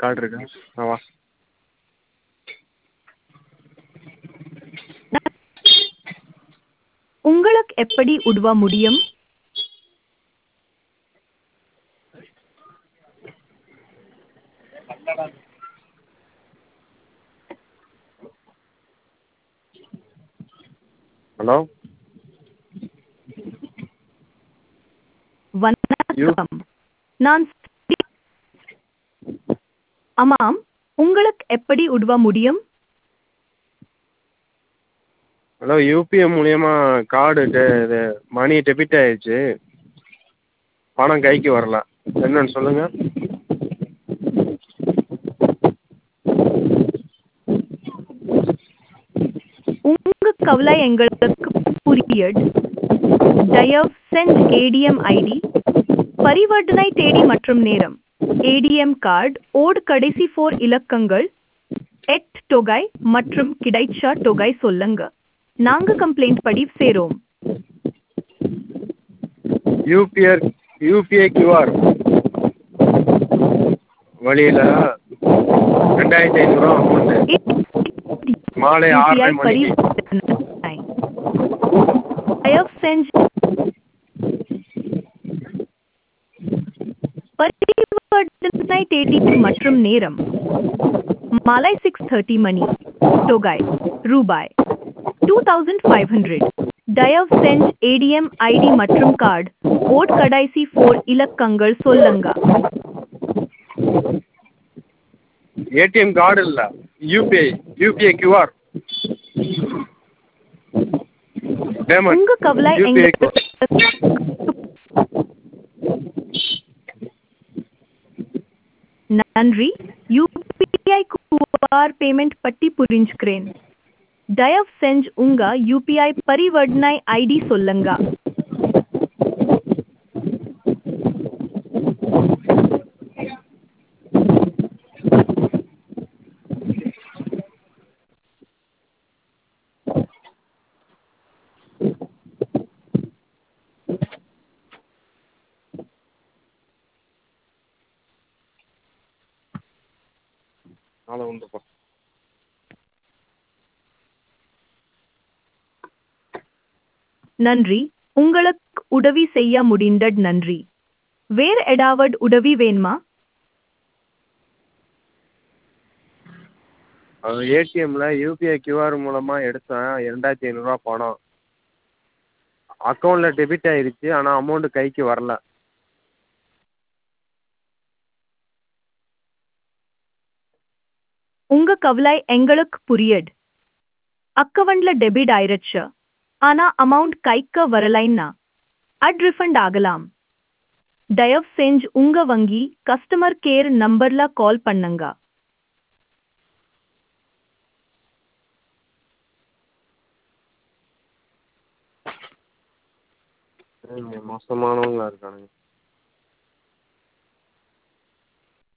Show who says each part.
Speaker 1: card இருக்கா ஆ வா
Speaker 2: உங்களுக்கு எப்படி உதவ முடியும்
Speaker 1: ஹலோ
Speaker 2: வணக்கம் நான் ஸ்ரீ- ஆமாம் உங்களுக்கு எப்படி உதவ முடியும்
Speaker 1: ஹலோ யூபிஐ மூலியமா கார்டு டெ இது மணி டெபிட் ஆயிடுச்சு பணம் கைக்கு வரல என்னன்னு சொல்லுங்கள்
Speaker 2: உங்க கவலை எங்களுக்கு புரியுது தயவு செஞ்சு ஏடிஎம் ஐடி பரிவர்த்தனை தேதி மற்றும் நேரம் ஏடிஎம் கார்டு ஓடு கடைசி ஃபோர் இலக்கங்கள் எட் தொகை மற்றும் கிடைச்ச தொகை சொல்லுங்க நாங்க கம்ப்ளைண்ட் பதிவு செய்றோம்
Speaker 1: யூபிஐ யூபிஐ கியூஆர் வழியில் ரெண்டாயிரத்தி ஐநூறுரூவா அமௌண்ட்டு மாலை ஆறரை
Speaker 2: UPI
Speaker 1: மணிக்கு
Speaker 2: பரிவர்த்தனை தயவு செஞ்சு பரிவர்த்தனை தேதி மற்றும் நேரம் மாலை சிக்ஸ் தேர்ட்டி மணி தொகை ரூபாய் டூ தௌசண்ட் ஃபைவ் ஹண்ட்ரட் தயவு செஞ்சு ஏடிஎம் ஐடி மற்றும் கார்டு ஓட் கடைசி ஃபோர் இலக்கங்கள் சொல்லுங்க
Speaker 1: ஏடிஎம் கார்டு இல்லை யூபிஐ யூபிஐ கியூஆர் பேமெண்ட்
Speaker 2: உங்க கவலை
Speaker 1: யூபிஐ
Speaker 2: எங்களுக்கு நன்றி யூபிஐ QR பேமெண்ட் பற்றி புரிஞ்சுக்கிறேன் தயவு செஞ்சு உங்க யூபிஐ பரிவர்த்தனை ஐடி சொல்லுங்க
Speaker 1: நாளை உண்டுப்பா
Speaker 2: நன்றி உங்களுக்கு உதவி செய்ய முடிந்தது நன்றி வேற ஏதாவது உதவி வேணுமா
Speaker 1: ஏடிஎம்மில் யூபிஐ கியூஆர் மூலமாக எடுத்தேன் ரெண்டாயிரத்தி ஐநூறுரூவா பணம் அக்கௌண்ட்டில் டெபிட் ஆயிருச்சு ஆனால் அமௌண்ட்டு கைக்கு வரல
Speaker 2: உங்க கவலை எங்களுக்கு புரியுது அக்கவுண்ட்ல டெபிட் ஆயிருச்சு ஆனா அமௌண்ட் கைக்கு வரலைன்னா அட் ரிஃபண்ட் ஆகலாம் தயவு செஞ்சு உங்க வங்கி கஸ்டமர் கேர் நம்பர்ல கால் பண்ணுங்க
Speaker 1: இங்கே மோசமானவங்களா இருக்கானுங்க